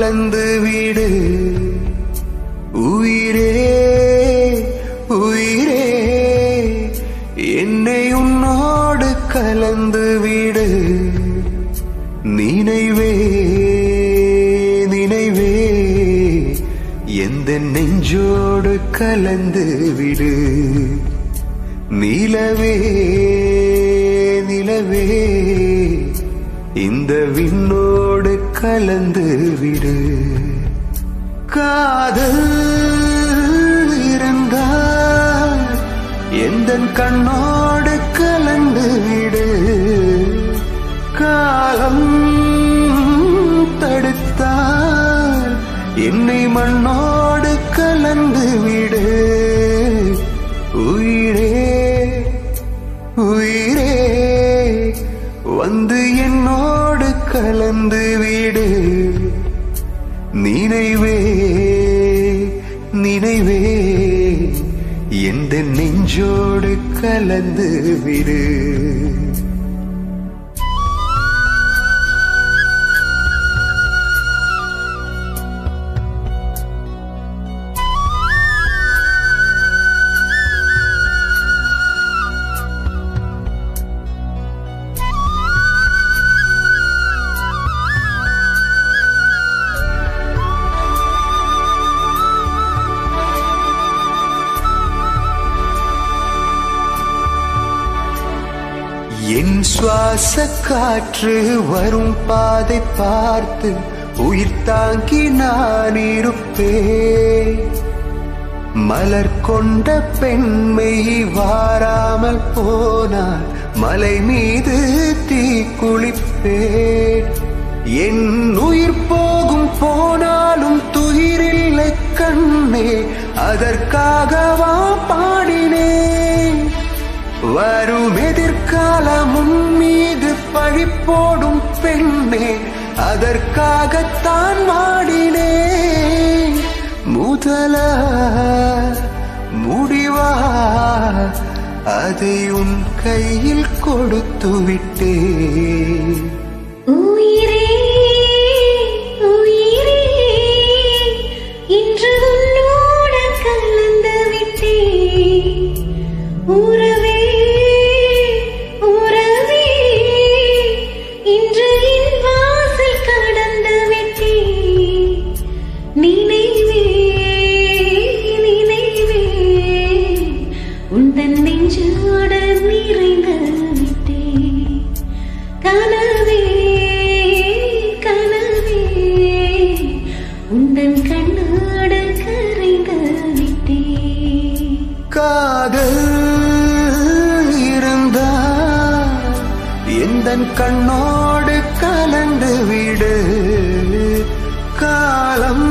கலந்து விடு உயிரே உயிரே என்னை உன்னோடு கலந்து விடு நினைவே நினைவே எந்த நெஞ்சோடு கலந்து விடு நிலவே நிலவே இந்த விண்ணோடு கலந்து விடு காதல் இருந்தால் எந்த கண்ணோடு கலந்து விடு காலம் தடுத்தால் என்னை மண்ணோடு கலந்து விடு உயிரே உயிரே வந்து என்னோடு கலந்து விடு நினைவே நினைவே எந்த நெஞ்சோடு கலந்து விடு என் சுவாச காற்று வரும் பாதை பார்த்து உயிர் தாங்கி நான் இருப்பேன் மலர் கொண்ட பெண்மை வாராமல் போனால் மலை மீது தீ குளிப்பேன் என் உயிர் போகும் போனாலும் துயிரில்லை கண்ணே அதற்காகவா பாடினேன் வரும் எதிர்காலமும் மீது பழி போடும் பெண்ணே அதற்காகத்தான் மாடினேன் முதலா முடிவா அதை உன் கையில் கொடுத்து விட்டேன் உயிரே உயிரே இன்று உன்னோடு கலந்து விட்டேன் உறவே உறவே இன்று என் வாசல் கடந்து விட்டேன் நினைவே நினைவே உந்தன் நெஞ்சோடு நிறைந்து விட்டேன் கனவே கனவே உந்தன் கண்ணோடு கரைந்து விட்டேன் காதல் இருந்தால் எந்த கண்ணோடு கலந்து விடு காலம்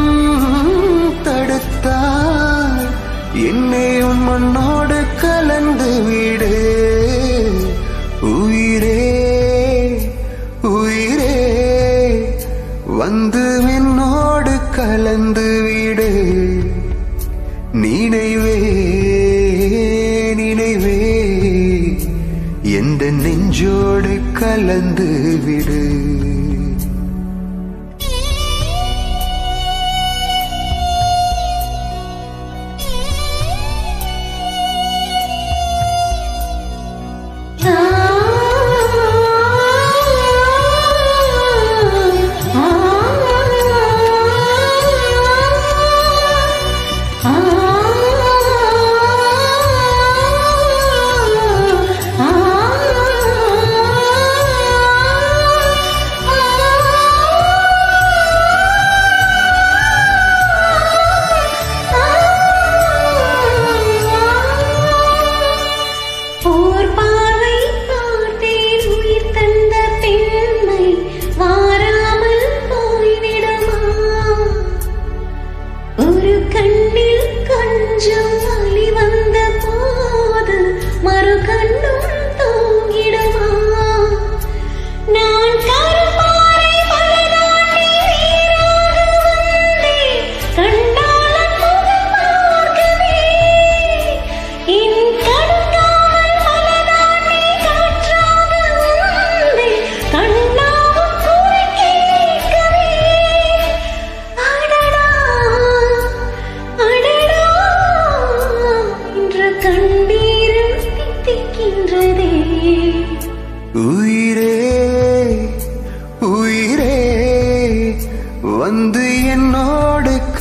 தடுத்தால் என்னை உன் மண்ணோடு கலந்து விடு உயிரே உயிரே வந்து என்னோடு கலந்து விடு நினைவே நினைவே எந்த நெஞ்சோடு கலந்து விடு ஆ ஆ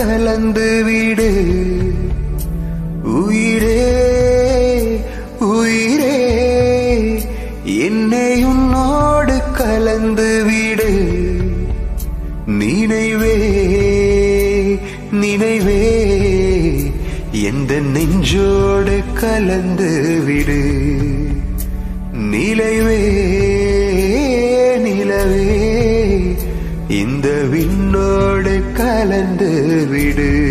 கலந்து விடு உயிரே உயிரே என்னை உன்னோடு கலந்து விடு நினைவே நினைவே எந்த நெஞ்சோடு கலந்து விடு நிலைவே நிலவே இந்த விண்ணோடு கலந்து விடு